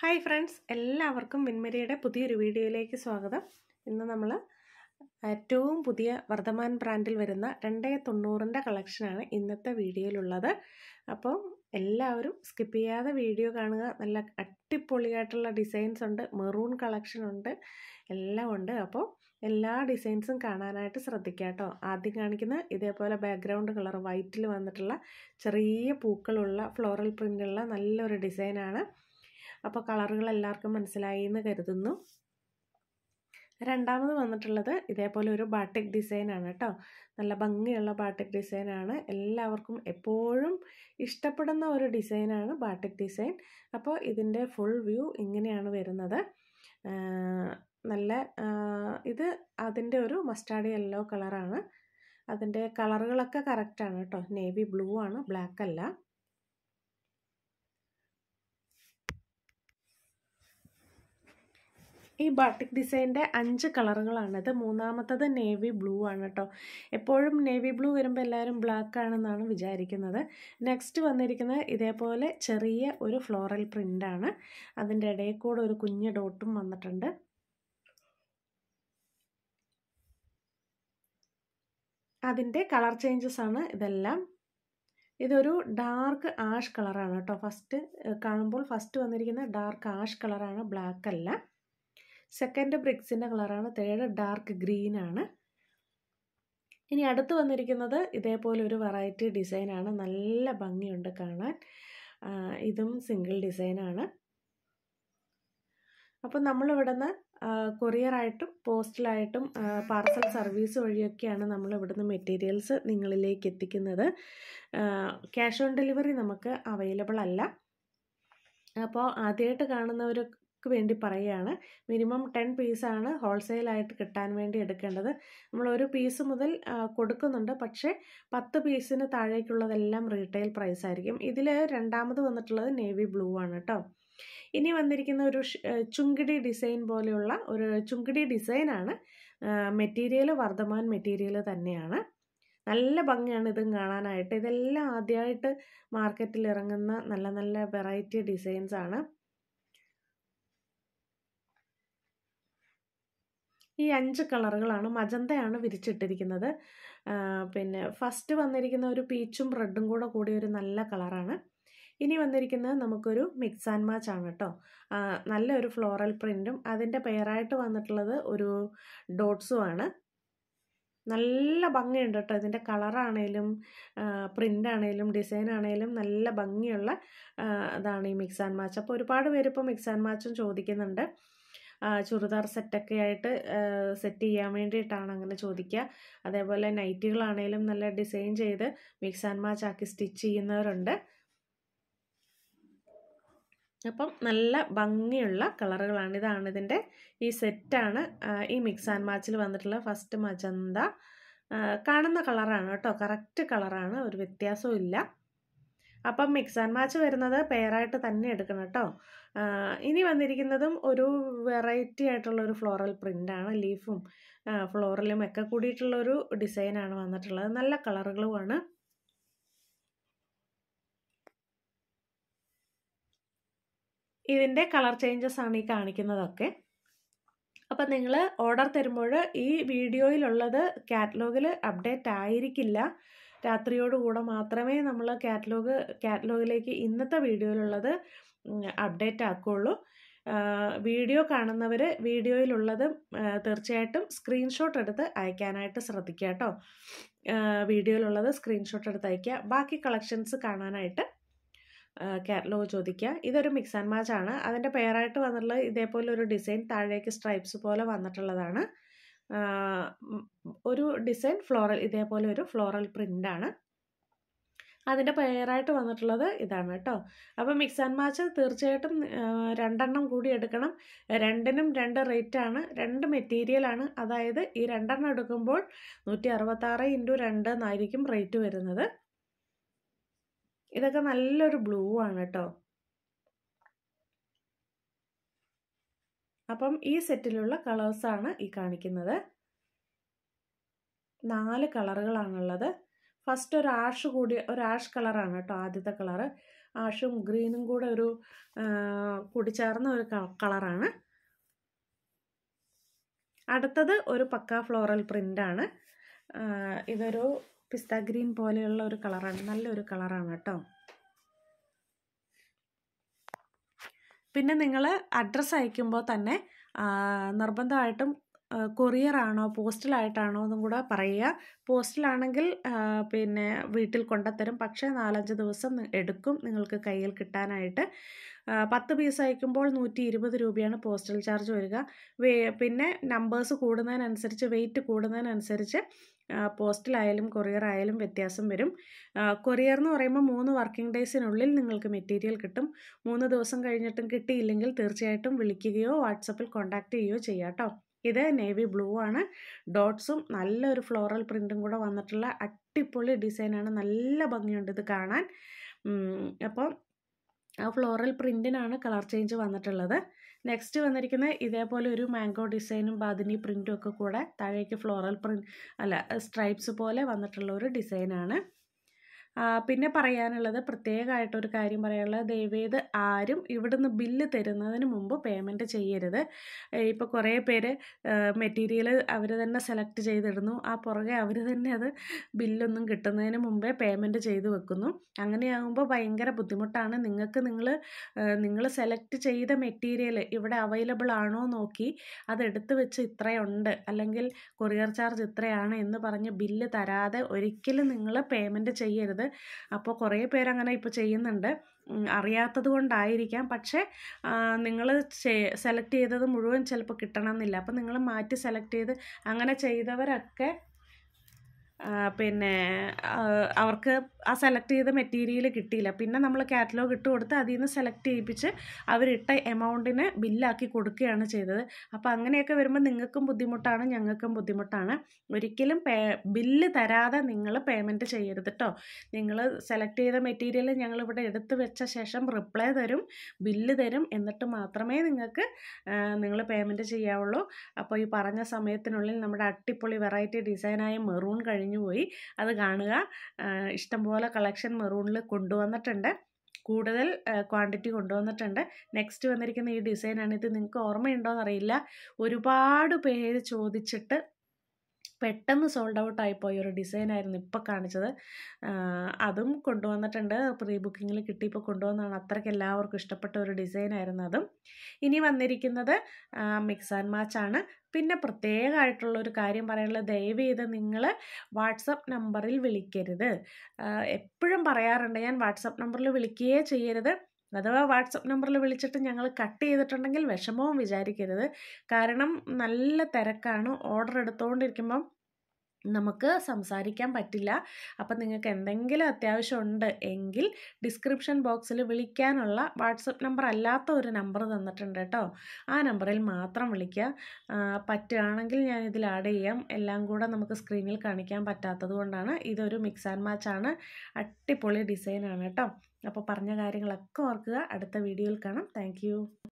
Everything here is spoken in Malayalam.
ഹായ് ഫ്രണ്ട്സ് എല്ലാവർക്കും വിൻമരിയുടെ പുതിയൊരു വീഡിയോയിലേക്ക് സ്വാഗതം ഇന്ന് നമ്മൾ ഏറ്റവും പുതിയ വർദ്ധമാൻ ബ്രാൻഡിൽ വരുന്ന രണ്ടേ തൊണ്ണൂറിൻ്റെ കളക്ഷനാണ് ഇന്നത്തെ വീഡിയോയിലുള്ളത് അപ്പോൾ എല്ലാവരും സ്കിപ്പ് ചെയ്യാതെ വീഡിയോ കാണുക നല്ല അടിപൊളിയായിട്ടുള്ള ഡിസൈൻസ് ഉണ്ട് മെറൂൺ കളക്ഷൻ ഉണ്ട് എല്ലാം ഉണ്ട് അപ്പോൾ എല്ലാ ഡിസൈൻസും കാണാനായിട്ട് ശ്രദ്ധിക്കുക കേട്ടോ ആദ്യം കാണിക്കുന്ന ഇതേപോലെ ബാക്ക്ഗ്രൗണ്ട് കളർ വൈറ്റിൽ വന്നിട്ടുള്ള ചെറിയ പൂക്കളുള്ള ഫ്ലോറൽ പ്രിൻ്റുള്ള നല്ലൊരു ഡിസൈനാണ് അപ്പോൾ കളറുകൾ എല്ലാവർക്കും മനസ്സിലായി എന്ന് കരുതുന്നു രണ്ടാമത് വന്നിട്ടുള്ളത് ഇതേപോലെ ഒരു ബാട്ടിക് ഡിസൈനാണ് കേട്ടോ നല്ല ഭംഗിയുള്ള ബാട്ടിക് ഡിസൈനാണ് എല്ലാവർക്കും എപ്പോഴും ഇഷ്ടപ്പെടുന്ന ഒരു ഡിസൈനാണ് ബാട്ടിക് ഡിസൈൻ അപ്പോൾ ഇതിൻ്റെ ഫുൾ വ്യൂ ഇങ്ങനെയാണ് വരുന്നത് നല്ല ഇത് അതിൻ്റെ ഒരു മസ്റ്റാർഡ് യെല്ലോ കളറാണ് അതിൻ്റെ കളറുകളൊക്കെ കറക്റ്റാണ് കേട്ടോ നേവി ബ്ലൂ ആണ് ബ്ലാക്ക് അല്ല ഈ ബാട്ടിക് ഡിസൈൻ്റെ അഞ്ച് കളറുകളാണിത് മൂന്നാമത്തത് നേവി ബ്ലൂ ആണ് കേട്ടോ എപ്പോഴും നേവി ബ്ലൂ വരുമ്പോൾ എല്ലാവരും ബ്ലാക്ക് ആണെന്നാണ് വിചാരിക്കുന്നത് നെക്സ്റ്റ് വന്നിരിക്കുന്നത് ഇതേപോലെ ചെറിയ ഒരു ഫ്ലോറൽ പ്രിൻ്റാണ് അതിൻ്റെ ഇടയിൽ കൂടെ ഒരു കുഞ്ഞ് ഡോട്ടും വന്നിട്ടുണ്ട് അതിൻ്റെ കളർ ചേഞ്ചസ് ആണ് ഇതെല്ലാം ഇതൊരു ഡാർക്ക് ആഷ് കളറാണ് കേട്ടോ ഫസ്റ്റ് കാണുമ്പോൾ ഫസ്റ്റ് വന്നിരിക്കുന്ന ഡാർക്ക് ആഷ് കളറാണ് ബ്ലാക്ക് അല്ല സെക്കൻഡ് ബ്രിക്സിൻ്റെ കളറാണ് തേർഡ് ഡാർക്ക് ഗ്രീൻ ആണ് ഇനി അടുത്ത് വന്നിരിക്കുന്നത് ഇതേപോലെ ഒരു വെറൈറ്റി ഡിസൈനാണ് നല്ല ഭംഗിയുണ്ട് കാണാൻ ഇതും സിംഗിൾ ഡിസൈനാണ് അപ്പം നമ്മളിവിടുന്ന് കൊറിയറായിട്ടും പോസ്റ്റലായിട്ടും പാർസൽ സർവീസ് വഴിയൊക്കെയാണ് നമ്മൾ ഇവിടുന്ന് മെറ്റീരിയൽസ് നിങ്ങളിലേക്ക് എത്തിക്കുന്നത് ക്യാഷ് ഓൺ ഡെലിവറി നമുക്ക് അവൈലബിൾ അല്ല അപ്പോൾ ആദ്യമായിട്ട് കാണുന്നവർക്ക് വേണ്ടി പറയുകയാണ് മിനിമം ടെൻ പീസാണ് ഹോൾസെയിലായിട്ട് കിട്ടാൻ വേണ്ടി എടുക്കേണ്ടത് നമ്മൾ ഒരു പീസ് മുതൽ കൊടുക്കുന്നുണ്ട് പക്ഷേ പത്ത് പീസിന് താഴേക്കുള്ളതെല്ലാം റീറ്റെയിൽ പ്രൈസ് ആയിരിക്കും ഇതിൽ രണ്ടാമത് വന്നിട്ടുള്ളത് നേവി ബ്ലൂ ആണ് കേട്ടോ ഇനി വന്നിരിക്കുന്ന ഒരു ചുങ്കിടി ഡിസൈൻ പോലെയുള്ള ഒരു ചുങ്കിടി ഡിസൈനാണ് മെറ്റീരിയൽ വർദ്ധമാൻ മെറ്റീരിയൽ തന്നെയാണ് നല്ല ഭംഗിയാണ് ഇതും കാണാനായിട്ട് ഇതെല്ലാം ആദ്യമായിട്ട് മാർക്കറ്റിൽ ഇറങ്ങുന്ന നല്ല നല്ല വെറൈറ്റി ഡിസൈൻസ് ആണ് ഈ അഞ്ച് കളറുകളാണ് മജന്തയാണ് വിരിച്ചിട്ടിരിക്കുന്നത് പിന്നെ ഫസ്റ്റ് വന്നിരിക്കുന്ന ഒരു പീച്ചും റെഡും കൂടെ കൂടിയ ഒരു നല്ല കളറാണ് ഇനി വന്നിരിക്കുന്നത് നമുക്കൊരു മിക്സ് ആൻഡ് മാച്ച് ആണ് കേട്ടോ നല്ലൊരു ഫ്ലോറൽ പ്രിൻറ്റും അതിൻ്റെ പെയറായിട്ട് വന്നിട്ടുള്ളത് ഒരു ഡോട്ട്സും ആണ് നല്ല ഭംഗിയുണ്ട് കേട്ടോ ഇതിൻ്റെ കളറാണേലും പ്രിൻ്റ് ആണേലും ഡിസൈൻ ആണേലും നല്ല ഭംഗിയുള്ള ഇതാണ് ഈ മിക്സ് ആൻഡ് മാച്ച് അപ്പോൾ ഒരുപാട് പേര് ഇപ്പോൾ മിക്സ് ആൻഡ് മാച്ചും ചോദിക്കുന്നുണ്ട് ചുരിദാർ സെറ്റൊക്കെ ആയിട്ട് സെറ്റ് ചെയ്യാൻ വേണ്ടിയിട്ടാണ് അങ്ങനെ ചോദിക്കുക അതേപോലെ നൈറ്റികളാണേലും നല്ല ഡിസൈൻ ചെയ്ത് മിക്സ് ആൻഡ് മാച്ച് ആക്കി സ്റ്റിച്ച് ചെയ്യുന്നവരുണ്ട് അപ്പം നല്ല ഭംഗിയുള്ള കളറുകളാണ് ഇതാണ് ഇതിൻ്റെ ഈ സെറ്റാണ് ഈ മിക്സ് ആൻഡ് മാച്ചിൽ വന്നിട്ടുള്ള ഫസ്റ്റ് മജന്ത കാണുന്ന കളറാണ് കേട്ടോ കറക്റ്റ് കളറാണ് ഒരു വ്യത്യാസവും ഇല്ല അപ്പം മിക്സ് ആൻഡ് മാച്ച് വരുന്നത് പെയറായിട്ട് തന്നെ എടുക്കണം കേട്ടോ ഇനി വന്നിരിക്കുന്നതും ഒരു വെറൈറ്റി ആയിട്ടുള്ള ഒരു ഫ്ലോറൽ പ്രിൻ്റാണ് ലീഫും ഫ്ലോറലും ഒക്കെ കൂടിയിട്ടുള്ളൊരു ഡിസൈനാണ് വന്നിട്ടുള്ളത് നല്ല കളറുകളുമാണ് ഇതിൻ്റെ കളർ ചേഞ്ചസ് ആണ് ഈ കാണിക്കുന്നതൊക്കെ അപ്പം നിങ്ങൾ ഓർഡർ തരുമ്പോൾ ഈ വീഡിയോയിലുള്ളത് കാറ്റലോഗിൽ അപ്ഡേറ്റ് ആയിരിക്കില്ല രാത്രിയോടുകൂടെ മാത്രമേ നമ്മൾ കാറ്റലോഗ് കാറ്റലോഗിലേക്ക് ഇന്നത്തെ വീഡിയോയിലുള്ളത് അപ്ഡേറ്റ് ആക്കുകയുള്ളൂ വീഡിയോ കാണുന്നവർ വീഡിയോയിലുള്ളത് തീർച്ചയായിട്ടും സ്ക്രീൻഷോട്ട് എടുത്ത് അയക്കാനായിട്ട് ശ്രദ്ധിക്കുക കേട്ടോ വീഡിയോയിലുള്ളത് സ്ക്രീൻഷോട്ട് എടുത്ത് അയയ്ക്കുക ബാക്കി കളക്ഷൻസ് കാണാനായിട്ട് കാറ്റലോഗ് ചോദിക്കുക ഇതൊരു മിക്സ് ആൻഡ് മാച്ച് ആണ് അതിൻ്റെ പെയറായിട്ട് വന്നിട്ടുള്ളത് ഇതേപോലെ ഒരു ഡിസൈൻ താഴേക്ക് സ്ട്രൈപ്സ് പോലെ വന്നിട്ടുള്ളതാണ് ഒരു ഡിസൈൻ ഫ്ലോറൽ ഇതേപോലെ ഒരു ഫ്ലോറൽ പ്രിൻ്റാണ് അതിൻ്റെ പെയറായിട്ട് വന്നിട്ടുള്ളത് ഇതാണ് കേട്ടോ അപ്പോൾ മിക്സ് ആൻഡ് മാച്ച് തീർച്ചയായിട്ടും രണ്ടെണ്ണം കൂടി എടുക്കണം രണ്ടിനും രണ്ട് റേറ്റാണ് രണ്ട് മെറ്റീരിയലാണ് അതായത് ഈ രണ്ടെണ്ണം എടുക്കുമ്പോൾ നൂറ്റി അറുപത്താറ് ഇൻറ്റു രണ്ട് എന്നായിരിക്കും റേറ്റ് വരുന്നത് ഇതൊക്കെ നല്ലൊരു ബ്ലൂ ആണ് കേട്ടോ അപ്പം ഈ സെറ്റിലുള്ള കളേഴ്സാണ് ഈ കാണിക്കുന്നത് നാല് കളറുകളാണുള്ളത് ഫസ്റ്റ് ഒരു ആഷ് കൂടി ഒരു ആഷ് കളറാണ് കേട്ടോ ആദ്യത്തെ കളറ് ആഷും ഗ്രീനും കൂടെ ഒരു കൂടിച്ചേർന്ന ഒരു കളറാണ് അടുത്തത് ഒരു പക്ക ഫ്ലോറൽ പ്രിൻ്റാണ് ഇതൊരു പിസ്ത ഗ്രീൻ പോലെയുള്ള ഒരു കളറാണ് നല്ലൊരു കളറാണ് കേട്ടോ പിന്നെ നിങ്ങൾ അഡ്രസ്സ് അയക്കുമ്പോൾ തന്നെ നിർബന്ധമായിട്ടും കൊറിയറാണോ പോസ്റ്റലായിട്ടാണോ എന്നും കൂടെ പറയുക പോസ്റ്റലാണെങ്കിൽ പിന്നെ വീട്ടിൽ കൊണ്ടുത്തരും പക്ഷേ നാലഞ്ച് ദിവസം എടുക്കും നിങ്ങൾക്ക് കയ്യിൽ കിട്ടാനായിട്ട് പത്ത് പീസ് അയക്കുമ്പോൾ നൂറ്റി ഇരുപത് രൂപയാണ് പോസ്റ്റൽ ചാർജ് വരിക പിന്നെ നമ്പേഴ്സ് കൂടുന്നതിനനുസരിച്ച് വെയിറ്റ് കൂടുന്നതിനനുസരിച്ച് പോസ്റ്റലായാലും കൊറിയർ ആയാലും വ്യത്യാസം വരും കൊറിയർ എന്ന് പറയുമ്പോൾ മൂന്ന് വർക്കിംഗ് ഡേയ്സിനുള്ളിൽ നിങ്ങൾക്ക് മെറ്റീരിയൽ കിട്ടും മൂന്ന് ദിവസം കഴിഞ്ഞിട്ടും കിട്ടിയില്ലെങ്കിൽ തീർച്ചയായിട്ടും വിളിക്കുകയോ വാട്സപ്പിൽ കോൺടാക്റ്റ് ചെയ്യുകയോ ചെയ്യാം കേട്ടോ ഇത് നേവി ബ്ലൂ ആണ് ഡോട്ട്സും നല്ലൊരു ഫ്ലോറൽ പ്രിൻറ്റും കൂടെ വന്നിട്ടുള്ള അടിപൊളി ഡിസൈനാണ് നല്ല ഭംഗിയുണ്ട് ഇത് കാണാൻ അപ്പോൾ ആ ഫ്ലോറൽ പ്രിൻറ്റിനാണ് കളർ ചേഞ്ച് വന്നിട്ടുള്ളത് നെക്സ്റ്റ് വന്നിരിക്കുന്നത് ഇതേപോലെ ഒരു മാംഗോ ഡിസൈനും ബാദിനി പ്രിൻറ്റും ഒക്കെ കൂടെ താഴേക്ക് ഫ്ലോറൽ പ്രിൻറ്റ് അല്ല സ്ട്രൈപ്സ് പോലെ വന്നിട്ടുള്ള ഒരു ഡിസൈനാണ് പിന്നെ പറയാനുള്ളത് പ്രത്യേകമായിട്ടൊരു കാര്യം പറയാനുള്ളത് ദയവേത് ആരും ഇവിടുന്ന് ബില്ല് തരുന്നതിന് മുമ്പ് പേയ്മെൻറ്റ് ചെയ്യരുത് ഇപ്പോൾ കുറേ പേര് മെറ്റീരിയൽ അവർ തന്നെ സെലക്ട് ചെയ്തിടുന്നു ആ പുറകെ അവർ തന്നെ അത് ബില്ലൊന്നും കിട്ടുന്നതിന് മുമ്പേ പേയ്മെൻറ്റ് ചെയ്ത് വെക്കുന്നു അങ്ങനെയാകുമ്പോൾ ഭയങ്കര ബുദ്ധിമുട്ടാണ് നിങ്ങൾക്ക് നിങ്ങൾ നിങ്ങൾ സെലക്ട് ചെയ്ത മെറ്റീരിയൽ ഇവിടെ അവൈലബിൾ ആണോ നോക്കി അതെടുത്ത് വെച്ച് ഇത്രയുണ്ട് അല്ലെങ്കിൽ കൊറിയർ ചാർജ് ഇത്രയാണ് എന്ന് പറഞ്ഞ് ബില്ല് തരാതെ ഒരിക്കലും നിങ്ങൾ പേയ്മെൻറ്റ് ചെയ്യരുത് അപ്പോൾ കുറേ പേരങ്ങനെ ഇപ്പോൾ ചെയ്യുന്നുണ്ട് അറിയാത്തത് കൊണ്ടായിരിക്കാം പക്ഷേ നിങ്ങൾ സെലക്ട് ചെയ്തത് മുഴുവൻ ചിലപ്പോൾ കിട്ടണമെന്നില്ല അപ്പോൾ നിങ്ങൾ മാറ്റി സെലക്ട് ചെയ്ത് അങ്ങനെ ചെയ്തവരൊക്കെ പിന്നെ അവർക്ക് ആ സെലക്ട് ചെയ്ത മെറ്റീരിയൽ കിട്ടിയില്ല പിന്നെ നമ്മൾ കാറ്റലോഗ് ഇട്ട് കൊടുത്ത് അതിൽ നിന്ന് സെലക്ട് ചെയ്യിപ്പിച്ച് അവരിട്ട എമൗണ്ടിന് ബില്ലാക്കി കൊടുക്കുകയാണ് ചെയ്തത് അപ്പോൾ അങ്ങനെയൊക്കെ വരുമ്പോൾ നിങ്ങൾക്കും ബുദ്ധിമുട്ടാണ് ഞങ്ങൾക്കും ബുദ്ധിമുട്ടാണ് ഒരിക്കലും പേ ബില്ല് തരാതെ നിങ്ങൾ പേയ്മെൻറ്റ് ചെയ്യരുത് കേട്ടോ നിങ്ങൾ സെലക്ട് ചെയ്ത മെറ്റീരിയൽ ഞങ്ങളിവിടെ എടുത്ത് വെച്ച ശേഷം റിപ്ലൈ തരും ബില്ല് തരും എന്നിട്ട് മാത്രമേ നിങ്ങൾക്ക് നിങ്ങൾ പേയ്മെൻറ്റ് ചെയ്യാവുള്ളൂ അപ്പോൾ ഈ പറഞ്ഞ സമയത്തിനുള്ളിൽ നമ്മുടെ അട്ടിപ്പൊളി വെറൈറ്റി ഡിസൈനായ മെറൂൺ കഴിഞ്ഞു പോയി അത് കാണുക ഇഷ്ടംപോലെ കളക്ഷൻ മെറൂണിൽ കൊണ്ടുവന്നിട്ടുണ്ട് കൂടുതൽ ക്വാണ്ടിറ്റി കൊണ്ടുവന്നിട്ടുണ്ട് നെക്സ്റ്റ് വന്നിരിക്കുന്ന ഈ ഡിസൈനാണ് ഇത് നിങ്ങൾക്ക് ഓർമ്മയുണ്ടോ എന്നറിയില്ല ഒരുപാട് പേര് ചോദിച്ചിട്ട് പെട്ടെന്ന് സോൾഡ് ഔട്ട് ആയിപ്പോയ ഒരു ഡിസൈനായിരുന്നു ഇപ്പോൾ കാണിച്ചത് അതും കൊണ്ടുവന്നിട്ടുണ്ട് പ്രീ ബുക്കിങ്ങിൽ കിട്ടിയപ്പോൾ കൊണ്ടുവന്നതാണ് അത്രയ്ക്ക് എല്ലാവർക്കും ഇഷ്ടപ്പെട്ട ഒരു ഡിസൈനായിരുന്നു അതും ഇനി വന്നിരിക്കുന്നത് മിക്സ് ആൻഡ് മാച്ച് ആണ് പിന്നെ പ്രത്യേകമായിട്ടുള്ള ഒരു കാര്യം പറയാനുള്ളത് ദയവ് ചെയ്ത് നിങ്ങൾ വാട്സപ്പ് നമ്പറിൽ വിളിക്കരുത് എപ്പോഴും പറയാറുണ്ട് ഞാൻ വാട്സപ്പ് നമ്പറിൽ വിളിക്കുകയേ ചെയ്യരുത് അഥവാ വാട്സപ്പ് നമ്പറിൽ വിളിച്ചിട്ട് ഞങ്ങൾ കട്ട് ചെയ്തിട്ടുണ്ടെങ്കിൽ വിഷമവും വിചാരിക്കരുത് കാരണം നല്ല തിരക്കാണ് ഓർഡർ എടുത്തുകൊണ്ടിരിക്കുമ്പം നമുക്ക് സംസാരിക്കാൻ പറ്റില്ല അപ്പം നിങ്ങൾക്ക് എന്തെങ്കിലും അത്യാവശ്യമുണ്ട് എങ്കിൽ ഡിസ്ക്രിപ്ഷൻ ബോക്സിൽ വിളിക്കാനുള്ള വാട്സപ്പ് നമ്പർ അല്ലാത്ത ഒരു നമ്പർ തന്നിട്ടുണ്ട് കേട്ടോ ആ നമ്പറിൽ മാത്രം വിളിക്കുക പറ്റുകയാണെങ്കിൽ ഞാൻ ഇതിൽ ആഡ് ചെയ്യാം എല്ലാം കൂടെ നമുക്ക് സ്ക്രീനിൽ കാണിക്കാൻ പറ്റാത്തത് കൊണ്ടാണ് ഇതൊരു മിക്സ് ആൻഡ് മാച്ച് ആണ് അടിപൊളി ഡിസൈനാണ് കേട്ടോ അപ്പോൾ പറഞ്ഞ കാര്യങ്ങളൊക്കെ ഓർക്കുക അടുത്ത വീഡിയോയിൽ കാണാം താങ്ക്